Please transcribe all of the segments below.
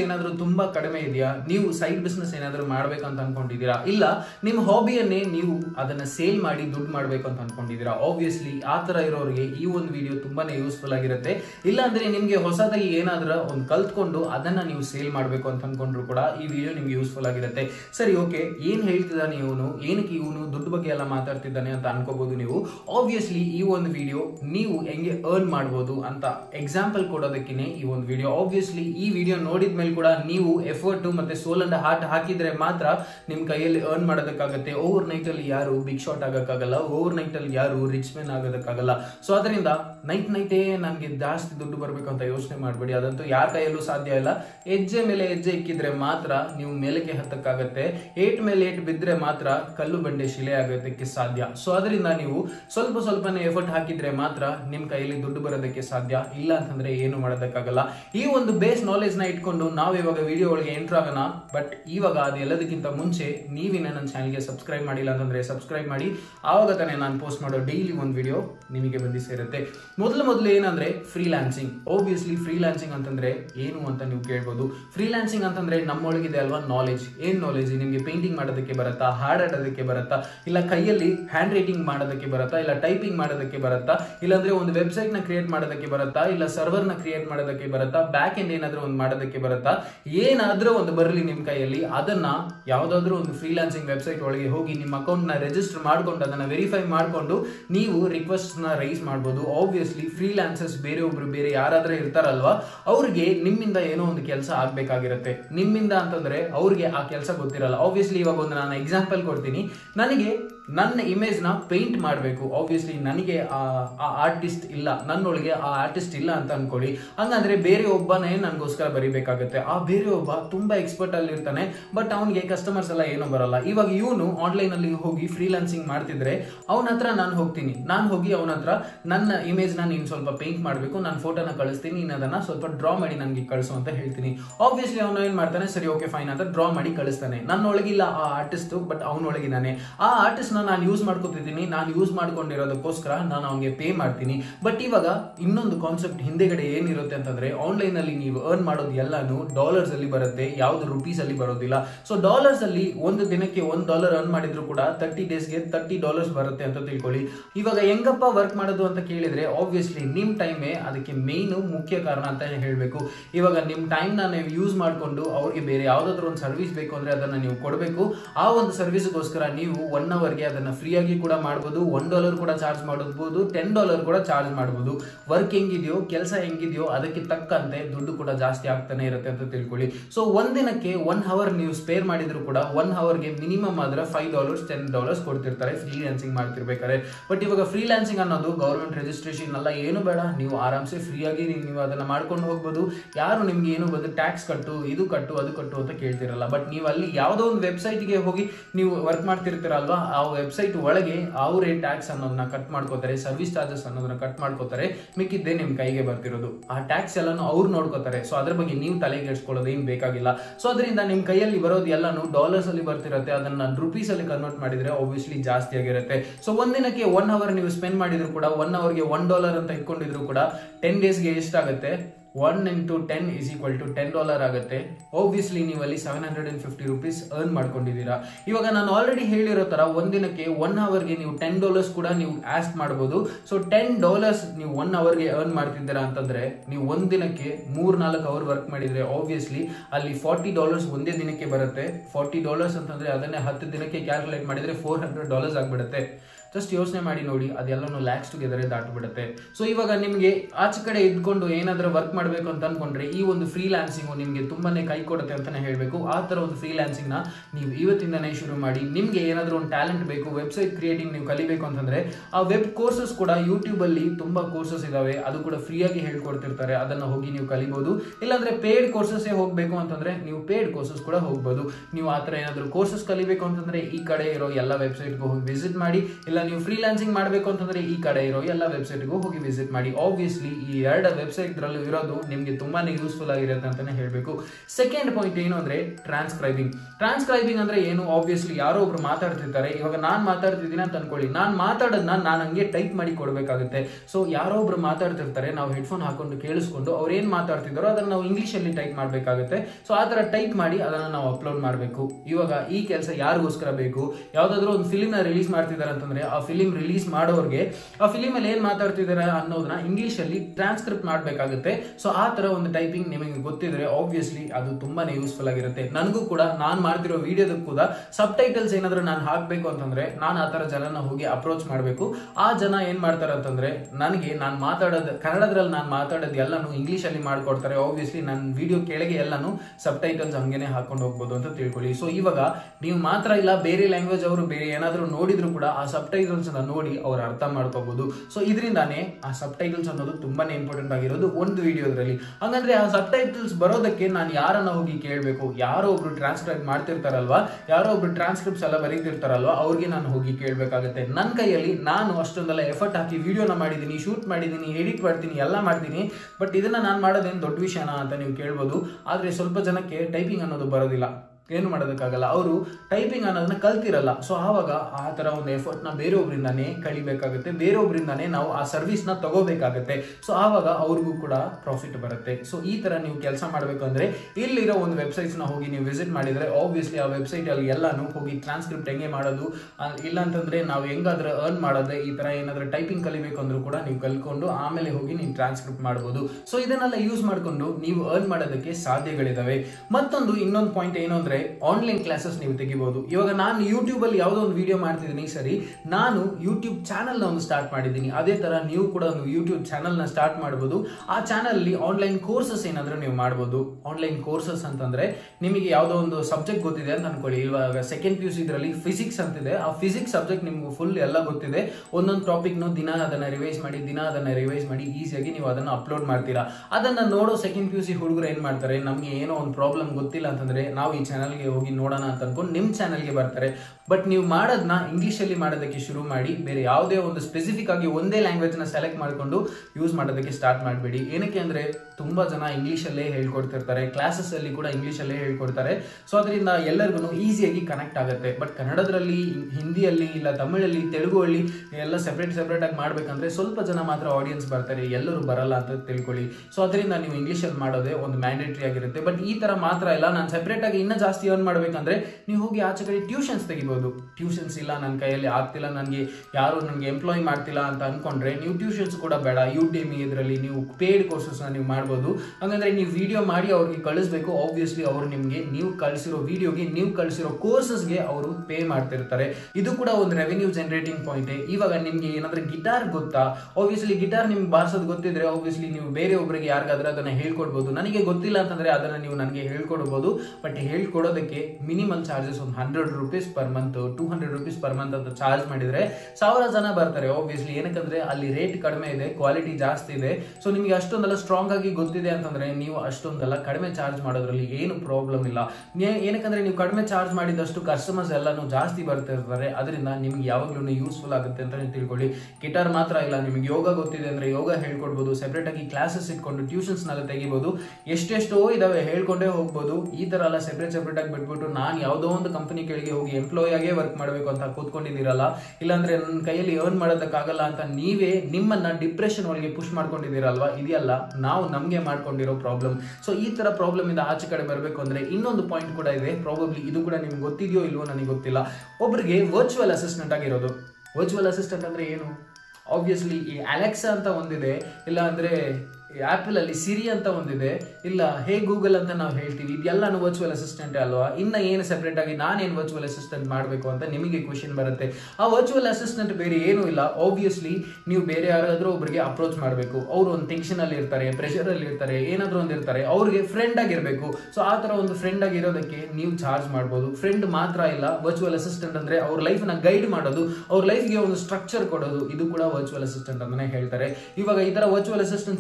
ಏನಾದರೂ ತುಂಬಾ ಕಡಿಮೆ ಇದೆಯಾ ನೀವು ಸೈಡ್ ಬಿಸ್ನೆಸ್ ಏನಾದರೂ ಮಾಡ್ಬೇಕಂತ ಅನ್ಕೊಂಡಿದ್ದೀರಾ ಇಲ್ಲ ನಿಮ್ಮ ಹಾಬಿಯನ್ನೇ ನೀವು ಅದನ್ನ ಸೇಲ್ ಮಾಡಿ ದುಡ್ಡು ಮಾಡ್ಬೇಕು ಅಂತ ಅನ್ಕೊಂಡಿದ್ದೀರಾ ಆಬ್ವಿಯಸ್ಲಿ ಆ ತರ ಇರೋರಿಗೆ ಈ ಒಂದು ವಿಡಿಯೋ ತುಂಬಾನೇ ಯೂಸ್ಫುಲ್ ಆಗಿರುತ್ತೆ ಇಲ್ಲ ಅಂದ್ರೆ ನಿಮ್ಗೆ ಹೊಸದಾಗಿ ಏನಾದ್ರ ಒಂದು ಕಲ್ತ್ಕೊಂಡು ಅದನ್ನ ನೀವು ಸೇಲ್ ಮಾಡ್ಬೇಕು ಅಂತ ಅನ್ಕೊಂಡ್ರು ಕೂಡ ಈ ವಿಡಿಯೋ ನಿಮ್ಗೆ ಯೂಸ್ಫುಲ್ ಆಗಿರುತ್ತೆ ಸರಿ ಓಕೆ ಏನ್ ಹೇಳ್ತಿದ್ದಾನೆ ಇವನು ಏನಕ್ಕೆ ಇವನು ದುಡ್ಡು ಬಗ್ಗೆ ಎಲ್ಲ ಮಾತಾಡ್ತಿದ್ದಾನೆ ಅಂತ ಅನ್ಕೋಬಹುದು ನೀವು ಆಬ್ವಿಯಸ್ಲಿ ಈ ಒಂದು ವಿಡಿಯೋ ನೀವು ಹೆಂಗೆ ಅರ್ನ್ ಮಾಡ್ಬೋದು ಅಂತ ಎಕ್ಸಾಂಪಲ್ ಕೊಡೋದಕ್ಕೆ ಈ ಒಂದು ವಿಡಿಯೋ ಆಬ್ವಿಯಸ್ಲಿ ಈ ವಿಡಿಯೋ ನೋಡಿದ ಮೇಲೆ ಕೂಡ ನೀವು ಎಫರ್ಟ್ ಮತ್ತೆ ಸೋಲ್ ಅಂಡ್ ಹಾರ್ಟ್ ಹಾಕಿದ್ರೆ ಮಾತ್ರ ನಿಮ್ ಕೈಯಲ್ಲಿ ಅರ್ನ್ ಮಾಡೋದಕ್ಕಾಗತ್ತೆ ಓವರ್ ನೈಟ್ ಅಲ್ಲಿ ಯಾರು ಬಿಗ್ ಶಾಟ್ ಆಗಕ್ಕಾಗಲ್ಲ ಓವರ್ ನೈಟ್ ಅಲ್ಲಿ ಯಾರು ರಿಚ್ ಮೆನ್ ಆಗೋದಕ್ಕಾಗಲ್ಲ ಸೊ ಅದರಿಂದ ನೈಟ್ ನೈಟೇ ನನಗೆ ಜಾಸ್ತಿ ದುಡ್ಡು ಬರಬೇಕು ಅಂತ ಯೋಚನೆ ಮಾಡಬೇಡಿ ಅದಂತೂ ಯಾರ ಕೈಯಲ್ಲೂ ಸಾಧ್ಯ ಇಲ್ಲ ಹೆಜ್ಜೆ ಮೇಲೆ ಹೆಜ್ಜೆ ಇಕ್ಕಿದ್ರೆ ಮಾತ್ರ ನೀವು ಮೇಲಕ್ಕೆ ಹತ್ತಕ್ಕಾಗತ್ತೆ ಏಟ್ ಮೇಲೆ ಏಟ್ ಬಿದ್ರೆ ಮಾತ್ರ ಕಲ್ಲು ಬಂಡೆ ಶಿಲೆ ಆಗೋದಕ್ಕೆ ಸಾಧ್ಯ ಸೊ ಅದರಿಂದ ನೀವು ಸ್ವಲ್ಪ ಸ್ವಲ್ಪನೇ ಎಫರ್ಟ್ ಹಾಕಿದ್ರೆ ಮಾತ್ರ ನಿಮ್ ಕೈಯಲ್ಲಿ ದುಡ್ಡು ಬರೋದಕ್ಕೆ ಸಾಧ್ಯ ಇಲ್ಲ ಅಂತಂದ್ರೆ ಏನು ಮಾಡೋದಕ್ಕಾಗಲ್ಲ ಈ ಒಂದು ಬೇಸ್ ನಾಲೆಜ್ ನ ಇಟ್ಕೊಂಡು ನಾವು ಇವಾಗ ವಿಡಿಯೋ ಒಳಗೆ ಎಂಟ್ರ್ ಆಗೋಣ ಬಟ್ ಇವಾಗ ಅದು ಎಲ್ಲದಕ್ಕಿಂತ ಮುಂಚೆ ನೀವಿನ ನನ್ನ ಚಾನಲ್ಗೆ ಸಬ್ಸ್ಕ್ರೈಬ್ ಮಾಡಿಲ್ಲ ಅಂತಂದ್ರೆ ಸಬ್ಸ್ಕ್ರೈಬ್ ಮಾಡಿ ಆವಾಗ ತಾನೇ ನಾನು ಪೋಸ್ಟ್ ಮಾಡೋ ಡೈಲಿ ಒಂದು ವಿಡಿಯೋ ನಿಮಗೆ ಬಂದು ಸೇರುತ್ತೆ ಮೊದಲು ಮೊದಲು ಏನಂದ್ರೆ ಫ್ರೀಲಾನ್ಸಿಂಗ್ ಓಬಿಯಸ್ಲಿ ಫ್ರೀಲಾನ್ಸಿಂಗ್ ಅಂತಂದ್ರೆ ಏನು ಅಂತ ನೀವು ಕೇಳ್ಬೋದು ಫ್ರೀಲಾನ್ಸಿಂಗ್ ಅಂತಂದ್ರೆ ನಮ್ಮೊಳಗಿದೆ ಅಲ್ವಾ ನಾಲೆಜ್ ಏನ್ ನಾಲೆಜ್ ನಿಮಗೆ ಪೇಂಟಿಂಗ್ ಮಾಡೋದಕ್ಕೆ ಬರುತ್ತಾ ಹಾಡಾಡೋದಕ್ಕೆ ಬರುತ್ತಾ ಇಲ್ಲ ಕೈಯಲ್ಲಿ ಹ್ಯಾಂಡ್ ರೈಟಿಂಗ್ ಮಾಡೋದಕ್ಕೆ ಬರುತ್ತಾ ಇಲ್ಲ ಟೈಪಿಂಗ್ ಮಾಡೋದಕ್ಕೆ ಬರುತ್ತಾ ಇಲ್ಲಾಂದ್ರೆ ಒಂದು ವೆಬ್ಸೈಟ್ ನ ಕ್ರಿಯೇಟ್ ಮಾಡೋದಕ್ಕೆ ಬರುತ್ತಾ ಇಲ್ಲ ಸರ್ವರ್ ನ ಕ್ರಿಯೇಟ್ ಮಾಡೋದಕ್ಕೆ ಬರುತ್ತಾ ಬ್ಯಾಕ್ ಎಂಡ್ ಏನಾದ್ರೂ ಒಂದು ಮಾಡೋದಕ್ಕೆ ಬರುತ್ತಾ ಏನಾದ್ರೂ ಒಂದು ಬರಲಿ ನಿಮ್ ಕೈಯಲ್ಲಿ ಅದನ್ನ ಯಾವ್ದಾದ್ರೂ ಒಂದು ಫ್ರೀಲಾನ್ಸಿಂಗ್ ವೆಬ್ಸೈಟ್ ಒಳಗೆ ಹೋಗಿ ನಿಮ್ಮ ಅಕೌಂಟ್ ನ ರಿಜಿಸ್ಟರ್ ಮಾಡ್ಕೊಂಡು ಅದನ್ನ ವೆರಿಫೈ ಮಾಡ್ಕೊಂಡು ನೀವು ರಿಕ್ವೆಸ್ಟ್ ನ ರೈಸ್ ಮಾಡ್ಬೋದು ಆಬ್ವಿಯಸ್ಲಿ ಫ್ರೀಲಾನ್ಸರ್ಸ್ ಬೇರೆ ಒಬ್ರು ಬೇರೆ ಯಾರಾದ್ರೂ ಇರ್ತಾರಲ್ವಾ ಅವ್ರಿಗೆ ನಿಮ್ಮಿಂದ ಏನೋ ಒಂದು ಕೆಲಸ ಆಗ್ಬೇಕಾಗಿರುತ್ತೆ ನಿಮ್ಮಿಂದ ಅಂತಂದ್ರೆ ಅವ್ರಿಗೆ ಆ ಕೆಲಸ ಗೊತ್ತಿರಲ್ಲ ಆಬ್ವಿಯಸ್ಲಿ ಇವಾಗ ಒಂದು ನಾನು ಎಕ್ಸಾಂಪಲ್ ಕೊಡ್ತೀನಿ ನನಗೆ ನನ್ನ ಇಮೇಜ್ ನ ಪೇಂಟ್ ಮಾಡಬೇಕು ಆಬ್ವಿಯಸ್ಲಿ ನನಗೆ ಆ ಆರ್ಟಿಸ್ಟ್ ಇಲ್ಲ ನನ್ನೊಳಗೆ ಆ ಆರ್ಟಿಸ್ಟ್ ಇಲ್ಲ ಅಂತ ಅನ್ಕೊಳ್ಳಿ ಹಂಗಂದ್ರೆ ಬೇರೆ ಒಬ್ಬನೇ ನನಗೋಸ್ಕರ ಬರಿಬೇಕಾಗುತ್ತೆ ಆ ಬೇರೆ ಒಬ್ಬ ತುಂಬಾ ಎಕ್ಸ್ಪರ್ಟ್ ಅಲ್ಲಿ ಇರ್ತಾನೆ ಬಟ್ ಅವನಿಗೆ ಕಸ್ಟಮರ್ಸ್ ಎಲ್ಲ ಏನೋ ಬರಲ್ಲ ಇವಾಗ ಇವನು ಆನ್ಲೈನ್ ಅಲ್ಲಿ ಹೋಗಿ ಫ್ರೀಲಾನ್ಸಿಂಗ್ ಮಾಡ್ತಿದ್ರೆ ಅವನ ಹತ್ರ ನಾನು ಹೋಗ್ತೀನಿ ನಾನು ಹೋಗಿ ಅವನ ಹತ್ರ ನನ್ನ ಇಮೇಜ್ ನ ನೀನು ಸ್ವಲ್ಪ ಪೇಂಟ್ ಮಾಡಬೇಕು ನಾನು ಫೋಟೋನ ಕಳಿಸ್ತೀನಿ ನೀನು ಅದನ್ನ ಸ್ವಲ್ಪ ಡ್ರಾ ಮಾಡಿ ನನಗೆ ಕಳಿಸು ಅಂತ ಹೇಳ್ತೀನಿ ಆಬ್ವಿಯಸ್ಲಿ ಅವನು ಏನ್ ಮಾಡ್ತಾನೆ ಸರಿ ಓಕೆ ಫೈನ್ ಅಂತ ಡ್ರಾ ಮಾಡಿ ಕಳಿಸ್ತಾನೆ ನನ್ನೊಳಗಿಲ್ಲ ಆ ಆರ್ಟಿಸ್ಟ್ ಬಟ್ ಅವನೊಳಗಿದ್ದಾನೆ ಆ ಆರ್ಟಿಸ್ಟ್ ನ ನಾನು ಯೂಸ್ ಮಾಡ್ಕೊತಿದ್ದೀನಿ ನಾನು ಯೂಸ್ ಮಾಡ್ಕೊಂಡಿರೋದಕ್ಕೋಸ್ಕರ ನಾನು ಅವನಿಗೆ ಪೇ ಮಾಡ್ತೀನಿ ಬಟ್ ಇವಾಗ ಇನ್ನೊಂದು ಕಾನ್ಸೆಪ್ಟ್ ಹಿಂದೆಗಡೆ ಏನಿರುತ್ತೆ ಅಂತಂದ್ರೆ ಆನ್ಲೈನ್ ಅಲ್ಲಿ ನೀವು ಅರ್ನ್ ಮಾಡೋದು ಎಲ್ಲಾನು ಡಾಲರ್ಸ್ ಅಲ್ಲಿ ಬರುತ್ತೆ ಯಾವ್ದು ರುಪೀಸ್ ಅಲ್ಲಿ ಬರೋದಿಲ್ಲ ಸೊ ಡಾಲರ್ಸ್ ಅಲ್ಲಿ ಒಂದು ದಿನಕ್ಕೆ ಒಂದ್ ಡಾಲರ್ ಅರ್ನ್ ಮಾಡಿದ್ರು ಕೂಡ ತರ್ಟಿ ಡೇಸ್ಗೆ ತರ್ಟಿ ಡಾಲರ್ಸ್ ಬರುತ್ತೆ ಅಂತ ತಿಳ್ಕೊಳ್ಳಿ ಇವಾಗ ಹೆಂಗಪ್ಪ ವರ್ಕ್ ಮಾಡೋದು ಅಂತ ಕೇಳಿದ್ರೆ ಆಬ್ವಿಯಸ್ಲಿ ನಿಮ್ ಟೈಮೇ ಅದಕ್ಕೆ ಮೇನ್ ಮುಖ್ಯ ಕಾರಣ ಅಂತ ಹೇಳ್ಬೇಕು ಇವಾಗ ನಿಮ್ ಟೈಮ್ ನ ನೀವು ಯೂಸ್ ಮಾಡ್ಕೊಂಡು ಅವ್ರಿಗೆ ಬೇರೆ ಯಾವ್ದಾದ್ರು ಒಂದು ಸರ್ವಿಸ್ ಬೇಕು ಅಂದ್ರೆ ಅದನ್ನ ನೀವು ಕೊಡಬೇಕು ಆ ಒಂದು ಸರ್ವಿಸ್ಗೋಸ್ಕರ ನೀವು ಒನ್ ಅವರ್ಗೆ ಅದನ್ನ ಫ್ರೀ ಆಗಿ ಕೂಡ ಮಾಡ್ಬೋದು ಒನ್ ಡಾಲರ್ ಕೂಡ ಚಾರ್ಜ್ ಮಾಡಬಹುದು ಟೆನ್ ಡಾಲರ್ ಕೂಡ ಚಾರ್ಜ್ ಮಾಡಬಹುದು ವರ್ಕ್ ಹೆಂಗಿದೆಯೋ ಕೆಲಸ ಹೆಂಗಿದೆಯೋ ಅದಕ್ಕೆ ತಕ್ಕಂತೆ ದುಡ್ಡು ಕೂಡ ಜಾಸ್ತಿ ಆಗ್ತಾನೆ ಇರುತ್ತೆ ಅಂತ ತಿಳ್ಕೊಳ್ಳಿ ಸೊ ಒಂದಿನಕ್ಕೆ ಒನ್ ಅವರ್ ನೀವು ಸ್ಪೇರ್ ಮಾಡಿದ್ರು ಕೂಡ ಒನ್ ಅವರ್ಗೆ ಮಿನಿಮಮ್ ಆದ್ರೆ ಫೈವ್ ಡಾಲರ್ಸ್ ಟೆನ್ ಡಾಲರ್ಸ್ ಕೊಡ್ತಿರ್ತಾರೆ ಫ್ರೀಲಾನ್ಸಿಂಗ್ ಮಾಡ್ತಿರ್ಬೇಕಾದ್ರೆ ಬಟ್ ಇವಾಗ ಫ್ರೀಲಾನ್ಸಿಂಗ್ ಅನ್ನೋದು ಗೌರ್ಮೆಂಟ್ ರಿಜಿಸ್ಟ್ರೇಷನ್ ಎಲ್ಲ ಏನು ಬೇಡ ನೀವು ಆರಾಮ್ಸೆ ಫ್ರೀ ಆಗಿ ನೀವು ಅದನ್ನ ಮಾಡ್ಕೊಂಡು ಹೋಗ್ಬೋದು ಯಾರು ನಿಮ್ಗೆ ಏನು ಬಂದು ಟ್ಯಾಕ್ಸ್ ಕಟ್ಟು ಇದು ಕಟ್ಟು ಅದು ಕಟ್ಟು ಅಂತ ಕೇಳ್ತಿರಲ್ಲ ಬಟ್ ನೀವು ಅಲ್ಲಿ ಯಾವುದೋ ಒಂದು ವೆಬ್ಸೈಟ್ಗೆ ಹೋಗಿ ನೀವು ವರ್ಕ್ ಮಾಡ್ತಿರ್ತೀರಲ್ವಾ ಆ ವೆಬ್ಸೈಟ್ ಒಳಗೆ ಅವರೇ ಟ್ಯಾಕ್ಸ್ ಅನ್ನೋದನ್ನ ಕಟ್ ಮಾಡ್ಕೋತಾರೆ ಸರ್ವಿಸ್ ಚಾರ್ಜಸ್ ಅನ್ನೋದನ್ನ ಕಟ್ ಮಾಡ್ಕೋತಾರೆ ಮಿಕ್ಕಿದ್ದೇ ನಿಮ್ ಕೈಗೆ ಬರ್ತಿರೋದು ಆ ಟ್ಯಾಕ್ಸ್ ಎಲ್ಲಾನು ಅವ್ರು ನೋಡ್ಕೋತಾರೆ ಸೊ ಅದ್ರ ಬಗ್ಗೆ ನೀವು ತಲೆಗೆ ಕೆಡ್ಸ್ಕೊಳ್ಳೋದು ಏನ್ ಬೇಕಾಗಿಲ್ಲ ಸೊ ಅದರಿಂದ ನಿಮ್ ಕೈಯಲ್ಲಿ ಬರೋದು ಎಲ್ಲಾನು ಡಾಲರ್ಸ್ ಅಲ್ಲಿ ಬರ್ತಿರುತ್ತೆ ಅದನ್ನ ರುಪೀಸ್ ಅಲ್ಲಿ ಕನ್ವರ್ಟ್ ಮಾಡಿದ್ರೆ ಆಬ್ವಿಯಸ್ಲಿ ಜಾಸ್ತಿ ಆಗಿರುತ್ತೆ ಸೊ ಒಂದಿನಕ್ಕೆ ಒನ್ ಅವರ್ ನೀವು ಸ್ಪೆಂಡ್ ಮಾಡಿದ್ರು ಕೂಡ ಒನ್ ಅವರ್ಗೆ ಒನ್ ಡಾಲರ್ ಅಂತ ಇಟ್ಕೊಂಡಿದ್ರು ಕೂಡ ಟೆನ್ ಡೇಸ್ಗೆ ಎಷ್ಟಾಗುತ್ತೆ one into ten is equal to ten dollar ಆಗುತ್ತೆ ಓಬ್ವಿಯಸ್ಲಿ ನೀವು ಅಲ್ಲಿ seven hundred and fifty rupees earn ಮಾಡ್ಕೊಂಡಿದ್ದೀರಾ ಇವಾಗ ನಾನು ಆಲ್ರೆಡಿ ಹೇಳಿರೋ ತರ ಒಂದಿನಕ್ಕೆ ಒನ್ ಅವರ್ಗೆ ನೀವು ಟೆನ್ ಡಾಲರ್ಸ್ ಕೂಡ ನೀವು ಆಸ್ಟ್ ಮಾಡಬಹುದು ಸೊ ಟೆನ್ ಡಾಲರ್ಸ್ ನೀವು ಒನ್ ಅವರ್ಗೆ ಅರ್ನ್ ಮಾಡ್ತಿದ್ದೀರಾ ಅಂತಂದ್ರೆ ನೀವು ಒಂದಿನಕ್ಕೆ ಮೂರ್ ನಾಲ್ಕು ಅವರ್ ವರ್ಕ್ ಮಾಡಿದ್ರೆ ಆಬ್ವಿಯಸ್ಲಿ ಅಲ್ಲಿ ಫಾರ್ಟಿ ಡಾಲರ್ಸ್ ಒಂದೇ ದಿನಕ್ಕೆ ಬರುತ್ತೆ ಫಾರ್ಟಿ ಡಾಲರ್ಸ್ ಅಂತಂದ್ರೆ ಅದನ್ನೇ ಹತ್ತು ದಿನಕ್ಕೆ ಕ್ಯಾಲ್ಕುಲೇಟ್ ಮಾಡಿದ್ರೆ ಫೋರ್ ಹಂಡ್ರೆಡ್ ಡಾಲರ್ಸ್ ಆಗ್ಬಿಡುತ್ತೆ ಜಸ್ಟ್ ಯೋಚನೆ ಮಾಡಿ ನೋಡಿ ಅದೆಲ್ಲನೂ ಲ್ಯಾಕ್ಸ್ ಟುಗೆದರ್ ದಾಟ್ಬಿಡುತ್ತೆ ಸೊ ಇವಾಗ ನಿಮಗೆ ಆಚೆ ಕಡೆ ಇದ್ಕೊಂಡು ಏನಾದ್ರೂ ವರ್ಕ್ ಮಾಡಬೇಕು ಅಂತ ಅನ್ಕೊಂಡ್ರೆ ಈ ಒಂದು ಫ್ರೀಲಾನ್ಸಿಂಗ್ ನಿಮಗೆ ತುಂಬಾನೇ ಕೈ ಕೊಡುತ್ತೆ ಅಂತಾನೆ ಹೇಳ್ಬೇಕು ಆ ತರ ಒಂದು ಫ್ರೀಲಾನ್ಸಿಂಗ್ ನ ನೀವು ಇವತ್ತಿಂದನೇ ಶುರು ಮಾಡಿ ನಿಮ್ಗೆ ಏನಾದ್ರೂ ಒಂದು ಟ್ಯಾಲೆಂಟ್ ಬೇಕು ವೆಬ್ಸೈಟ್ ಕ್ರಿಯೇಟಿಂಗ್ ನೀವು ಕಲಿಬೇಕು ಅಂತಂದ್ರೆ ಆ ವೆಬ್ ಕೋರ್ಸಸ್ ಕೂಡ ಯೂಟ್ಯೂಬ್ ಅಲ್ಲಿ ತುಂಬಾ ಕೋರ್ಸಸ್ ಇದಾವೆ ಅದು ಕೂಡ ಫ್ರೀಯಾಗಿ ಹೇಳ್ಕೊಡ್ತಿರ್ತಾರೆ ಅದನ್ನ ಹೋಗಿ ನೀವು ಕಲಿಬಹುದು ಇಲ್ಲಾಂದ್ರೆ ಪೇಡ್ ಕೋರ್ಸಸ್ ಹೋಗ್ಬೇಕು ಅಂತಂದ್ರೆ ನೀವು ಪೇಡ್ ಕೋರ್ಸಸ್ ಕೂಡ ಹೋಗ್ಬೋದು ನೀವು ಆ ತರ ಏನಾದ್ರು ಕೋರ್ಸಸ್ ಕಲಿಬೇಕು ಅಂತಂದ್ರೆ ಈ ಕಡೆ ಇರೋ ಎಲ್ಲ ವೆಬ್ಸೈಟ್ಗೆ ಹೋಗಿ ವಿಸಿಟ್ ಮಾಡಿ ಇಲ್ಲ ನೀವು ಫ್ರೀಲಾನ್ಸಿಂಗ್ ಮಾಡಬೇಕು ಅಂತಂದ್ರೆ ಈ ಕಡೆ ಇರೋ ಎಲ್ಲ ವೆಬ್ಸೈಟ್ಗೂ ಹೋಗಿ ವಿಸಿಟ್ ಮಾಡಿ ಆಬ್ವಿಯಸ್ಲಿ ಈ ಎರಡು ವೆಬ್ಸೈಟ್ ಇರೋದು ನಿಮಗೆ ತುಂಬಾನೇ ಯೂಸ್ಫುಲ್ ಆಗಿರುತ್ತೆ ಅಂತಾನೆ ಹೇಳಬೇಕು ಸೆಕೆಂಡ್ ಪಾಯಿಂಟ್ ಏನು ಅಂದ್ರೆ ಟ್ರಾನ್ಸ್ಕ್ರೈಬಿಂಗ್ ಟ್ರಾನ್ಸ್ಕ್ರೈಬಿಂಗ್ ಅಂದ್ರೆ ಏನು ಆಬ್ವಿಯಸ್ಲಿ ಯಾರೋ ಒಬ್ರು ಮಾತಾಡ್ತಿರ್ತಾರೆ ಇವಾಗ ನಾನ್ ಮಾತಾಡ್ತಿದ್ದೀನಿ ಅಂತ ಅನ್ಕೊಳ್ಳಿ ನಾನ್ ಮಾತಾಡೋದನ್ನ ನಾನು ಹಂಗೆ ಟೈಪ್ ಮಾಡಿ ಕೊಡಬೇಕಾಗುತ್ತೆ ಸೊ ಯಾರೋ ಒಬ್ರು ಮಾತಾಡ್ತಿರ್ತಾರೆ ನಾವು ಹೆಡ್ಫೋನ್ ಹಾಕೊಂಡು ಕೇಳಿಸ್ಕೊಂಡು ಅವ್ರು ಏನ್ ಮಾತಾಡ್ತಿದ್ದಾರೋ ಅದನ್ನ ನಾವು ಇಂಗ್ಲಿಷ್ ಅಲ್ಲಿ ಟೈಪ್ ಮಾಡಬೇಕಾಗುತ್ತೆ ಸೊ ಆ ತರ ಟೈಪ್ ಮಾಡಿ ಅದನ್ನ ನಾವು ಅಪ್ಲೋಡ್ ಮಾಡಬೇಕು ಇವಾಗ ಈ ಕೆಲಸ ಯಾರಿಗೋಸ್ಕರ ಬೇಕು ಯಾವ್ದಾದ್ರು ಒಂದು ಫಿಲಿಮ್ ನ ರಿಲೀಸ್ ಮಾಡ್ತಿದ್ದಾರೆ ಅಂತಂದ್ರೆ ಆ ಫಿಲಿಂ ರಿಲೀಸ್ ಮಾಡೋರ್ಗೆ ಆ ಫಿಲಿಮ್ ಅಲ್ಲಿ ಏನ್ ಮಾತಾಡ್ತಿದ್ದಾರೆ ಅನ್ನೋದನ್ನ ಇಂಗ್ಲಿಷ್ ಅಲ್ಲಿ ಟ್ರಾನ್ಸ್ಕ್ರಿಪ್ಟ್ ಮಾಡಬೇಕಾಗುತ್ತೆ ಸೊ ಆ ತರ ಒಂದು ಟೈಪಿಂಗ್ ನಿಮಗೆ ಗೊತ್ತಿದ್ರೆ ಆಬ್ವಿಯಸ್ಲಿ ಅದು ತುಂಬಾನೇ ಯೂಸ್ಫುಲ್ ಆಗಿರುತ್ತೆ ನನಗೂ ಕೂಡ ನಾನು ಮಾಡ್ತಿರೋ ವಿಡಿಯೋದಕ್ಕೂ ಕೂಡ ಸಬ್ ಟೈಟಲ್ಸ್ ಏನಾದ್ರು ನಾನು ಹಾಕ್ಬೇಕು ಅಂತಂದ್ರೆ ನಾನು ಆ ತರ ಜನನ ಹೋಗಿ ಅಪ್ರೋಚ್ ಮಾಡಬೇಕು ಆ ಜನ ಏನ್ ಮಾಡ್ತಾರೆ ಅಂತಂದ್ರೆ ನನಗೆ ನಾನು ಮಾತಾಡೋದು ಕನ್ನಡದ್ರಲ್ಲಿ ನಾನು ಮಾತಾಡೋದು ಎಲ್ಲಾನು ಇಂಗ್ಲಿಷ್ ಅಲ್ಲಿ ಮಾಡ್ಕೊಡ್ತಾರೆ ಆಬ್ವಿಯಸ್ಲಿ ನನ್ನ ವಿಡಿಯೋ ಕೆಳಗೆ ಎಲ್ಲಾನು ಸಬ್ ಟೈಟಲ್ಸ್ ಹಂಗೇನೆ ಹಾಕೊಂಡು ಹೋಗ್ಬೋದು ಅಂತ ತಿಳ್ಕೊಳ್ಳಿ ಸೊ ಇವಾಗ ನೀವು ಮಾತ್ರ ಇಲ್ಲ ಬೇರೆ ಲ್ಯಾಂಗ್ವೇಜ್ ಅವರು ಬೇರೆ ಏನಾದರೂ ನೋಡಿದ್ರು ಕೂಡ ಆ ಸಬ್ ಟೈಟಲ್ಸ್ ನೋಡಿ ಅವ್ರು ಅರ್ಥ ಮಾಡ್ಕೋಬಹುದು ಸೊ ಇದರಿಂದಾನೇ ಆ ಸಬ್ ಟೈಟಲ್ಸ್ ಅನ್ನೋದು ತುಂಬಾನೇ ಇಂಪಾರ್ಟೆಂಟ್ ಆಗಿರೋದು ಒಂದು ವಿಡಿಯೋದ್ರಲ್ಲಿ ಹಂಗಂದ್ರೆ ಆ ಸಬ್ ಟೈಟಲ್ಸ್ ಬರೋದಕ್ಕೆ ನಾನು ಯಾರನ್ನ ಹೋಗಿ ಕೇಳಬೇಕು ಯಾರೋ ಒಬ್ರು ಟ್ರಾನ್ಸ್ಕ್ರೈಬ್ ಮಾಡ್ತಿರ್ತಾರಲ್ವಾ ಯಾರೋ ಒಬ್ರು ಟ್ರಾನ್ಸ್ಕ್ರಿಪ್ಟ್ಸ್ ಎಲ್ಲ ಬರೀತಿರ್ತಾರಲ್ವಾ ಅವ್ರಿಗೆ ನಾನು ಹೋಗಿ ಕೇಳಬೇಕಾಗುತ್ತೆ ನನ್ನ ಕೈಯಲ್ಲಿ ನಾನು ಅಷ್ಟೊಂದೆಲ್ಲ ಎಫರ್ಟ್ ಹಾಕಿ ವಿಡಿಯೋನ ಮಾಡಿದ್ದೀನಿ ಶೂಟ್ ಮಾಡಿದ್ದೀನಿ ಎಡಿಟ್ ಮಾಡ್ತೀನಿ ಎಲ್ಲ ಮಾಡ್ತೀನಿ ಬಟ್ ಇದನ್ನ ನಾನು ಮಾಡೋದೇನು ದೊಡ್ಡ ವಿಷಯನಾ ಅಂತ ನೀವು ಕೇಳ್ಬೋದು ಆದ್ರೆ ಸ್ವಲ್ಪ ಜನಕ್ಕೆ ಟೈಪಿಂಗ್ ಅನ್ನೋದು ಬರೋದಿಲ್ಲ ಏನು ಮಾಡೋದಕ್ಕಾಗಲ್ಲ ಅವರು ಟೈಪಿಂಗ್ ಅನ್ನೋದನ್ನ ಕಲ್ತಿರಲ್ಲ ಸೊ ಆವಾಗ ಆ ತರ ಒಂದು ಎಫರ್ಟ್ ನ ಬೇರೆಯೊಬ್ಬರಿಂದಾನೇ ಕಳಿಬೇಕಾಗುತ್ತೆ ಬೇರೆಯೊಬ್ಬರಿಂದಾನೇ ನಾವು ಆ ಸರ್ವಿಸ್ ನ ತಗೋಬೇಕಾಗುತ್ತೆ ಸೊ ಆವಾಗ ಅವ್ರಿಗೂ ಕೂಡ ಪ್ರಾಫಿಟ್ ಬರುತ್ತೆ ಸೊ ಈ ತರ ನೀವು ಕೆಲಸ ಮಾಡಬೇಕು ಅಂದ್ರೆ ಇಲ್ಲಿರೋ ಒಂದು ವೆಬ್ಸೈಟ್ಸ್ ನ ಹೋಗಿ ನೀವು ವಿಸಿಟ್ ಮಾಡಿದ್ರೆ ಆಬ್ವಿಯಸ್ಲಿ ಆ ವೆಬ್ಸೈಟ್ ಅಲ್ಲಿ ಎಲ್ಲಾನು ಹೋಗಿ ಟ್ರಾನ್ಸ್ಕ್ರಿಪ್ಟ್ ಹೆಂಗೆ ಮಾಡೋದು ಆ, ಇಲ್ಲ ಅಂತಂದ್ರೆ ನಾವು ಹೆಂಗಾದ್ರೆ ಅರ್ನ್ ಮಾಡೋದೇ ಈ ತರ ಏನಾದ್ರೂ ಟೈಪಿಂಗ್ ಕಲಿಬೇಕು ಅಂದ್ರೂ ಕೂಡ ನೀವು ಕಲ್ಕೊಂಡು ಆಮೇಲೆ ಹೋಗಿ ನೀವು ಟ್ರಾನ್ಸ್ಕ್ರಿಪ್ಟ್ ಮಾಡಬಹುದು ಸೊ ಇದನ್ನೆಲ್ಲ ಯೂಸ್ ಮಾಡ್ಕೊಂಡು ನೀವು ಅರ್ನ್ ಮಾಡೋದಕ್ಕೆ ಸಾಧ್ಯಗಳಿದಾವೆ ಮತ್ತೊಂದು ಇನ್ನೊಂದು ಪಾಯಿಂಟ್ ಏನು ಅಂದ್ರೆ ಆನ್ಲೈನ್ ಕ್ಲಾಸಸ್ ನೀವು ತೆಗಿಬಹುದು ಇವಾಗ ನಾನು ಯೂಟ್ಯೂಬ್ ಅಲ್ಲಿ ಯಾವುದೋ ಒಂದು ವಿಡಿಯೋ ಮಾಡ್ತಿದ್ದೀನಿ ಸರಿ ನಾನು ಯೂಟ್ಯೂಬ್ ಚಾನಲ್ ನ ಒಂದು ಸ್ಟಾರ್ಟ್ ಮಾಡಿದ್ದೀನಿ ಅದೇ ತರ ನೀವು ಕೂಡ ಒಂದು ಯೂಟ್ಯೂಬ್ ಚಾನಲ್ ನ ಸ್ಟಾರ್ಟ್ ಮಾಡಬಹುದು ಆ ಚಾನಲ್ ಅಲ್ಲಿ ಆನ್ಲೈನ್ ಕೋರ್ಸಸ್ ಏನಾದ್ರೂ ನೀವು ಮಾಡಬಹುದು ಆನ್ಲೈನ್ ಕೋರ್ಸಸ್ ಅಂತಂದ್ರೆ ನಿಮಗೆ ಯಾವುದೋ ಒಂದು ಸಬ್ಜೆಕ್ಟ್ ಗೊತ್ತಿದೆ ಅಂತ ಅನ್ಕೊಳ್ಳಿ ಇವಾಗ ಸೆಕೆಂಡ್ ಪಿ ಯು ಸಿ ಇದರಲ್ಲಿ ಫಿಸಿಕ್ಸ್ ಅಂತಿದೆ ಆ ಫಿಸಿಕ್ಸ್ ಸಬ್ಜೆಕ್ಟ್ ನಿಮ್ಗೆ ಫುಲ್ ಎಲ್ಲ ಗೊತ್ತಿದೆ ಒಂದೊಂದು ಟಾಪಿಕ್ ನು ದಿನ ಅದನ್ನ ರಿವೈಸ್ ಮಾಡಿ ದಿನ ಅದನ್ನ ರಿವೈಸ್ ಮಾಡಿ ಈಸಿಯಾಗಿ ನೀವು ಅದನ್ನ ಅಪ್ಲೋಡ್ ಮಾಡ್ತೀರಾ ಅದನ್ನ ನೋಡೋ ಸೆಕೆಂಡ್ ಪಿ ಯು ಸಿ ಹುಡುಗರು ಏನ್ ಮಾಡ್ತಾರೆ ನಮ್ಗೆ ಏನೋ ಒಂದು ಪ್ರಾಬ್ಲಮ್ ಗೊತ್ತಿಲ್ಲ ಅಂತಂದ್ರೆ ನಾವು ಈ ಚಾನಲ್ಗೆ ಹೋಗಿ ನೋಡೋಣ ಅಂತ ಅನ್ಕೊಂಡು ನಿಮ್ ಚಾನಲ್ಗೆ ಬರ್ತಾರೆ ಬಟ್ ನೀವು ಮಾಡೋದನ್ನ ಇಂಗ್ಲಿಷ್ ಅಲ್ಲಿ ಮಾಡೋದಕ್ಕೆ ಶುರು ಮಾಡಿ ಬೇರೆ ಯಾವುದೇ ಒಂದು ಸ್ಪೆಸಿಫಿಕ್ ಆಗಿ ಒಂದೇ ಲ್ಯಾಂಗ್ವೇಜ್ ನ ಸೆಲೆಕ್ಟ್ ಮಾಡ್ಕೊಂಡು ಯೂಸ್ ಮಾಡೋದಕ್ಕೆ ಸ್ಟಾರ್ಟ್ ಮಾಡಬೇಡಿ ಏನಕ್ಕೆ ಅಂದ್ರೆ ತುಂಬಾ ಜನ ಇಂಗ್ಲಿಷ್ ಅಲ್ಲೇ ಹೇಳ್ಕೊಡ್ತಿರ್ತಾರೆ ಕ್ಲಾಸಸ್ ಅಲ್ಲಿ ಕೂಡ ಇಂಗ್ಲಿಷ್ ಅಲ್ಲೇ ಹೇಳ್ಕೊಡ್ತಾರೆ ಸೊ ಅದರಿಂದ ಎಲ್ಲರಿಗೂ ಈಸಿಯಾಗಿ ಕನೆಕ್ಟ್ ಆಗುತ್ತೆ ಬಟ್ ಕನ್ನಡದಲ್ಲಿ ಹಿಂದಿಯಲ್ಲಿ ಇಲ್ಲ ತಮಿಳಲ್ಲಿ ತೆಲುಗು ಅಲ್ಲಿ ಎಲ್ಲ ಸೆಪರೇಟ್ ಸೆಪರೇಟ್ ಆಗಿ ಮಾಡ್ಬೇಕಂದ್ರೆ ಸ್ವಲ್ಪ ಜನ ಮಾತ್ರ ಆಡಿಯನ್ಸ್ ಬರ್ತಾರೆ ಎಲ್ಲರೂ ಬರಲ್ಲ ಅಂತ ತಿಳ್ಕೊಳ್ಳಿ ಸೊ ಅದರಿಂದ ನೀವು ಇಂಗ್ಲಿಷ್ ಅಲ್ಲಿ ಮಾಡೋದೇ ಒಂದು ಮ್ಯಾಂಡೇಟರಿ ಆಗಿರುತ್ತೆ ಬಟ್ ಈ ತರ ಮಾತ್ರ ಇಲ್ಲ ನಾನು ಸೆಪರೇಟ್ ಆಗಿ ಇನ್ನೂ ಜಾಸ್ತಿ ಅರ್ನ್ ಮಾಡ್ಬೇಕಂದ್ರೆ ನೀವು ಹೋಗಿ ಆಚೆ ಕಡೆ ಟ್ಯೂಷನ್ಸ್ ತೆಗಿಬಹುದು ಟ್ಯೂಷನ್ಸ್ ಇಲ್ಲ ನನ್ನ ಕೈಯಲ್ಲಿ ಆಗ್ತಿಲ್ಲ ನನಗೆ ಯಾರು ನನಗೆ ಎಂಪ್ಲಾಯ್ ಮಾಡ್ತಿಲ್ಲ ಅಂತ ಅನ್ಕೊಂಡ್ರೆ ನೀವು ಟ್ಯೂಷನ್ಸ್ ಕೂಡ ಬೇಡ ಯುಟಿಮಿ ಇದರಲ್ಲಿ ನೀವು ಪೇಡ್ ಕೋರ್ಸಸ್ ನೀವು ಮಾಡ್ಬೋದು ಹಂಗಂದ್ರೆ ನೀವು ವಿಡಿಯೋ ಮಾಡಿ ಅವ್ರಿಗೆ ಕಳಿಸ್ಬೇಕು ಆಬ್ವಿಯಸ್ಲಿ ಅವರು ನಿಮಗೆ ನೀವು ಕಳಿಸಿರೋ ವಿಡಿಯೋಗೆ ನೀವು ಕಳಿಸಿರೋ ಕೋರ್ಸಸ್ಗೆ ಅವರು ಪೇ ಮಾಡ್ತಿರ್ತಾರೆ ಇದು ಕೂಡ ಒಂದು ರೆವೆನ್ಯೂ ಜನರೇಟಿಂಗ್ ಪಾಯಿಂಟ್ ಇವಾಗ ನಿಮ್ಗೆ ಏನಾದ್ರೆ ಗಿಟಾರ್ ಗೊತ್ತಾ ಆಬ್ವಿಯಸ್ಲಿ ಗಿಟಾರ್ ನಿಮ್ಗೆ ಬಾರಿಸೋದು ಗೊತ್ತಿದ್ರೆ ಆಬ್ವಿಯಸ್ಲಿ ನೀವು ಬೇರೆ ಒಬ್ಬರಿಗೆ ಯಾರಿಗಾದ್ರೆ ಅದನ್ನ ಹೇಳ್ಕೊಡ್ಬೋದು ನನಗೆ ಗೊತ್ತಿಲ್ಲ ಅಂತಂದ್ರೆ ಅದನ್ನ ನೀವು ನನಗೆ ಹೇಳ್ಕೊಡ್ಬೋದು ಬಟ್ ಹೇಳ್ಕೊಡೋದಕ್ಕೆ ಮಿನಿಮಮ್ ಚಾರ್ಜಸ್ ಒಂದು hundred rupees per month two hundred rupees per month ಅಂತ ಚಾರ್ಜ್ ಮಾಡಿದ್ರೆ ಸಾವಿರ ಜನ ಬರ್ತಾರೆ ಆಬ್ವಿಯಸ್ಲಿ ಏನಕ್ಕಂದ್ರೆ ಅಲ್ಲಿ ರೇಟ್ ಕಡಿಮೆ ಇದೆ ಕ್ವಾಲಿಟಿ ಜಾಸ್ತಿ ಇದೆ ಸೊ ನಿಮಗೆ ಅಷ್ಟೊಂದೆಲ್ಲ ಸ್ಟ್ರಾಂಗ್ ಆಗಿ ಗೊತ್ತಿದೆ ಅಂತಂದ್ರೆ ನೀವು ಅಷ್ಟೊಂದೆಲ್ಲ ಕಡಿಮೆ ಚಾರ್ಜ್ ಮಾಡೋದ್ರಲ್ಲಿ ಏನು ಪ್ರಾಬ್ಲಮ್ ಇಲ್ಲ ನೇ- ಏನಕ್ಕಂದ್ರೆ ನೀವು ಕಡಿಮೆ ಚಾರ್ಜ್ ಮಾಡಿದಷ್ಟು ಕಸ್ಟಮರ್ಸ್ ಎಲ್ಲಾನು ಜಾಸ್ತಿ ಬರ್ತಿರ್ತಾರೆ ಅದರಿಂದ ನಿಮ್ಗೆ ಯಾವಾಗ್ಲೂ ಯೂಸ್ಫುಲ್ ಆಗುತ್ತೆ ಅಂತ ನೀವು ತಿಳ್ಕೊಳ್ಳಿ ಗಿಟಾರ್ ಮಾತ್ರ ಇಲ್ಲ ನಿಮ್ಗೆ ಯೋಗ ಗೊತ್ತಿದೆ ಅಂದ್ರೆ ಯೋಗ ಹೇಳ್ಕೊಡ್ಬೋದು ಸೆಪರೇಟ್ ಆಗಿ ಕ್ಲಾಸಸ್ ಇಟ್ಕೊಂಡು ಟ್ಯೂಷನ್ಸ್ ನೆಲ್ಲ ತೆಗಿಬಹುದು ಎಷ್ಟೆಷ್ಟೋ ಇದಾವೆ ಹೇಳ್ಕೊಂಡೇ ಹೋಗ್ಬೋದು ಈ ತರ ಎಲ್ಲ ಸೆಪರೇಟ್ ಸೆಪರೇಟ್ ಆಗಿ ಬಿಟ್ಬಿಟ್ಟು ನಾನು ಯಾವುದೋ ಒಂದು ಕಂಪನಿ ಕೆಳಗೆ ಹೋಗಿ ಎಂಪ್ಲಾಯ್ ಆಗೇ ವರ್ಕ್ ಮಾಡಬೇಕು ಅಂತ ಕೂತ್ಕೊಂಡಿದ್ದೀರಲ್ಲ ಇಲ್ಲಾಂದ್ರೆ ನನ್ನ ಕೈಯಲ್ಲಿ ಅರ್ನ್ ಮಾಡೋದಕ್ಕಾಗಲ್ಲ ಅಂತ ನೀವೇ ನಿಮ್ಮನ್ನ ಡಿಪ್ರೆಷನ್ ಒಳಗೆ ಪುಷ್ ಮಾಡ್ಕೊಂಡಿದ್ದೀರಲ್ವಾ ಇದೆಯಲ್ಲ ನಾವು ನಮ್ಗೆ ಮಾಡ್ಕೊಂಡಿರೋ ಪ್ರಾಬ್ಲಮ್ ಸೊ ಈ ತರ ಪ್ರಾಬ್ಲಮ್ ಇಂದ ಆಚೆ ಕಡೆ ಬರಬೇಕು ಅಂದ್ರೆ ಇನ್ನೊಂದು ಪಾಯಿಂಟ್ ಕೂಡ ಇದೆ ಪ್ರಾಬಬ್ಲಿ ಇದು ಕೂಡ ನಿಮ್ಗೆ ಗೊತ್ತಿದೆಯೋ ಇಲ್ವೋ ನನಗೆ ಗೊತ್ತಿಲ್ಲ ಒಬ್ಬರಿಗೆ ವರ್ಚುವಲ್ ಅಸಿಸ್ಟೆಂಟ್ ಆಗಿರೋದು ವರ್ಚುವಲ್ ಅಸಿಸ್ಟೆಂಟ್ ಅಂದ್ರೆ ಏನು ಆಬ್ವಿಯಸ್ಲಿ ಈ ಅಲೆಕ್ಸಾ ಅಂತ ಒಂದಿದೆ ಇಲ್ಲ ಅಂದ್ರೆ ಆಪಲ್ ಅಲ್ಲಿ ಸಿರಿ ಅಂತ ಒಂದಿದೆ ಇಲ್ಲ ಹೇ ಗೂಗಲ್ ಅಂತ ನಾವು ಹೇಳ್ತೀವಿ ಇದೆಲ್ಲಾನು ವರ್ಚುವಲ್ ಅಸಿಸ್ಟೆಂಟ್ ಅಲ್ವಾ ಇನ್ನ ಏನು ಸೆಪರೇಟ್ ಆಗಿ ನಾನೇನು ವರ್ಚುವಲ್ ಅಸಿಸ್ಟೆಂಟ್ ಮಾಡಬೇಕು ಅಂತ ನಿಮಗೆ ಕ್ವಶನ್ ಬರುತ್ತೆ ಆ ವರ್ಚುವಲ್ ಅಸಿಸ್ಟೆಂಟ್ ಬೇರೆ ಏನೂ ಇಲ್ಲ ಆಬ್ವಿಯಸ್ಲಿ ನೀವು ಬೇರೆ ಯಾರಾದ್ರೂ ಒಬ್ಬರಿಗೆ ಅಪ್ರೋಚ್ ಮಾಡಬೇಕು ಅವರು ಒಂದು ಟೆನ್ಷನ್ ಅಲ್ಲಿ ಇರ್ತಾರೆ ಪ್ರೆಷರ್ ಅಲ್ಲಿ ಇರ್ತಾರೆ ಏನಾದ್ರೂ ಒಂದು ಇರ್ತಾರೆ ಅವ್ರಿಗೆ ಫ್ರೆಂಡ್ ಆಗಿರ್ಬೇಕು ಸೊ ಆ ತರ ಒಂದು ಫ್ರೆಂಡ್ ಆಗಿರೋದಕ್ಕೆ ನೀವು ಚಾರ್ಜ್ ಮಾಡ್ಬೋದು ಫ್ರೆಂಡ್ ಮಾತ್ರ ಇಲ್ಲ ವರ್ಚುವಲ್ ಅಸಿಸ್ಟೆಂಟ್ ಅಂದ್ರೆ ಅವ್ರ ಲೈಫ್ ನ ಗೈಡ್ ಮಾಡೋದು ಅವ್ರ ಲೈಫ್ಗೆ ಒಂದು ಸ್ಟ್ರಕ್ಚರ್ ಕೊಡೋದು ಇದು ಕೂಡ ವರ್ಚುವಲ್ ಅಸಿಸ್ಟೆಂಟ್ ಅಂತಾನೆ ಹೇಳ್ತಾರೆ ಇವಾಗ ಈ ತರ ವರ್ಚುವಲ್ ಅಸಿಸ್ಟೆಂಟ್ಸ್ ಇಲ್ಲಿ ಇಲ್ಲ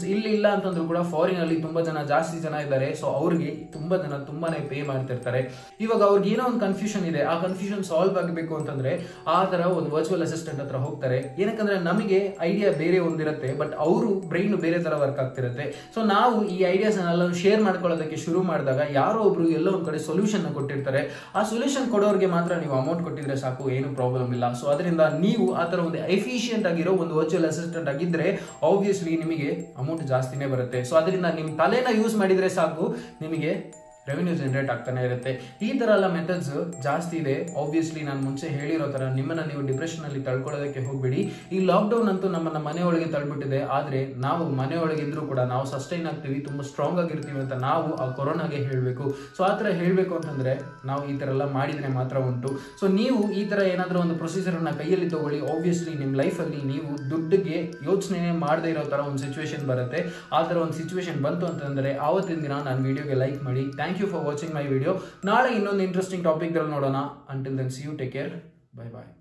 ಇಲ್ಲ ಅಂತಂದ್ರೂ ಕೂಡ ಫಾರಿನ್ ಅಲ್ಲಿ ತುಂಬಾ ಜನ ಜಾಸ್ತಿ ಜನ ಇದ್ದಾರೆ ಸೊ ಅವ್ರಿಗೆ ತುಂಬಾ ಜನ ತುಂಬಾನೇ ಪೇ ಮಾಡ್ತಿರ್ತಾರೆ ಇವಾಗ ಅವ್ರಿಗೆ ಏನೋ ಒಂದು ಕನ್ಫ್ಯೂಷನ್ ಇದೆ ಆ ಕನ್ಫ್ಯೂಷನ್ ಸಾಲ್ವ್ ಆಗಬೇಕು ಅಂತಂದ್ರೆ ಆ ತರ ಒಂದು ವರ್ಚುವಲ್ ಅಸಿಸ್ಟೆಂಟ್ ಹತ್ರ ಹೋಗ್ತಾರೆ ಏನಕ್ಕಂದ್ರೆ ನಮಗೆ ಐಡಿಯಾ ಬೇರೆ ಒಂದಿರುತ್ತೆ ಬಟ್ ಅವರು ಬ್ರೈನ್ ಬೇರೆ ತರ ವರ್ಕ್ ಆಗ್ತಿರುತ್ತೆ ಸೊ ನಾವು ಈ ಐಡಿಯಾಸ್ ಎಲ್ಲ ಶೇರ್ ಮಾಡ್ಕೊಳ್ಳೋದಕ್ಕೆ ಶುರು ಮಾಡಿದಾಗ ಯಾರೋ ಒಬ್ರು ಎಲ್ಲೋ ಒಂದ್ ಕಡೆ ಸೊಲ್ಯೂಷನ್ ಕೊಟ್ಟಿರ್ತಾರೆ ಆ ಸೊಲ್ಯೂಷನ್ ಕೊಡೋರಿಗೆ ಮಾತ್ರ ನೀವು ಅಮೌಂಟ್ ಕೊಟ್ಟಿದ್ರೆ ಸಾಕು ಏನು ಪ್ರಾಬ್ಲಮ್ ಇಲ್ಲ ಸೊ ಅದರಿಂದ ನೀವು ಆ ತರ ಒಂದು ಎಫಿಷಿಯಂಟ್ ಆಗಿರೋ ಒಂದು ವರ್ಚುವಲ್ ಅಸಿಸ್ಟೆಂಟ್ ಆಗಿದ್ರೆ ಆಬ್ವಿಯಸ್ಲಿ ನಿಮಗೆ ಅಮೌಂಟ್ ಜಾಸ್ತಿನೇ ಬರುತ್ತೆ ಸೊ ಅದರಿಂದ ನಿಮ್ಮ ತಲೆನ ಯೂಸ್ ಮಾಡಿದ್ರೆ ಸಾಕು ನಿಮಗೆ ರೆವೆನ್ಯೂ ಜನರೇಟ್ ಆಗ್ತಾನೆ ಇರುತ್ತೆ ಈ ತರ ಎಲ್ಲ ಮೆಥಡ್ಸ್ ಜಾಸ್ತಿ ಇದೆ ಆಬ್ವಿಯಸ್ಲಿ ನಾನು ಮುಂಚೆ ಹೇಳಿರೋ ತರ ನಿಮ್ಮನ್ನ ನೀವು ಡಿಪ್ರೆಷನ್ ಅಲ್ಲಿ ತಳ್ಕೊಳ್ಳೋದಕ್ಕೆ ಹೋಗ್ಬೇಡಿ ಈ ಲಾಕ್ಡೌನ್ ಅಂತೂ ನಮ್ಮನ್ನ ಮನೆಯೊಳಗೆ ತಳ್ಬಿಟ್ಟಿದೆ ಆದ್ರೆ ನಾವು ಮನೆಯೊಳಗೆ ಇದ್ರೂ ಕೂಡ ನಾವು ಸಸ್ಟೈನ್ ಆಗ್ತೀವಿ ತುಂಬಾ ಸ್ಟ್ರಾಂಗ್ ಆಗಿರ್ತೀವಿ ಅಂತ ನಾವು ಆ ಕೊರೋನಾಗೆ ಹೇಳಬೇಕು ಸೊ ಆ ತರ ಹೇಳಬೇಕು ಅಂತಂದ್ರೆ ನಾವು ಈ ತರ ಎಲ್ಲ ಮಾಡಿದ್ರೆ ಮಾತ್ರ ಉಂಟು ಸೊ ನೀವು ಈ ತರ ಏನಾದರೂ ಒಂದು ಪ್ರೊಸೀಜರ್ ಅನ್ನ ಕೈಯಲ್ಲಿ ತಗೊಳ್ಳಿ ಆಬ್ವಿಯಸ್ಲಿ ನಿಮ್ಮ ಲೈಫಲ್ಲಿ ನೀವು ದುಡ್ಡಿಗೆ ಯೋಚನೆ ಮಾಡದೇ ಇರೋ ತರ ಒಂದು ಸಿಚುವೇಶನ್ ಬರುತ್ತೆ ಆ ತರ ಒಂದು ಸಿಚುವೇಶನ್ ಬಂತು ಅಂತಂದ್ರೆ ಆವತ್ತಿನ ದಿನ ನಾನು ವಿಡಿಯೋಗೆ ಲೈಕ್ ಮಾಡಿ thank you for watching my video ನಾಳೆ ಇನ್ನೊಂದು ಇಂಟ್ರೆಸ್ಟಿಂಗ್ ಟಾಪಿಕ್ಗಳು ನೋಡೋಣ until then see you take care bye bye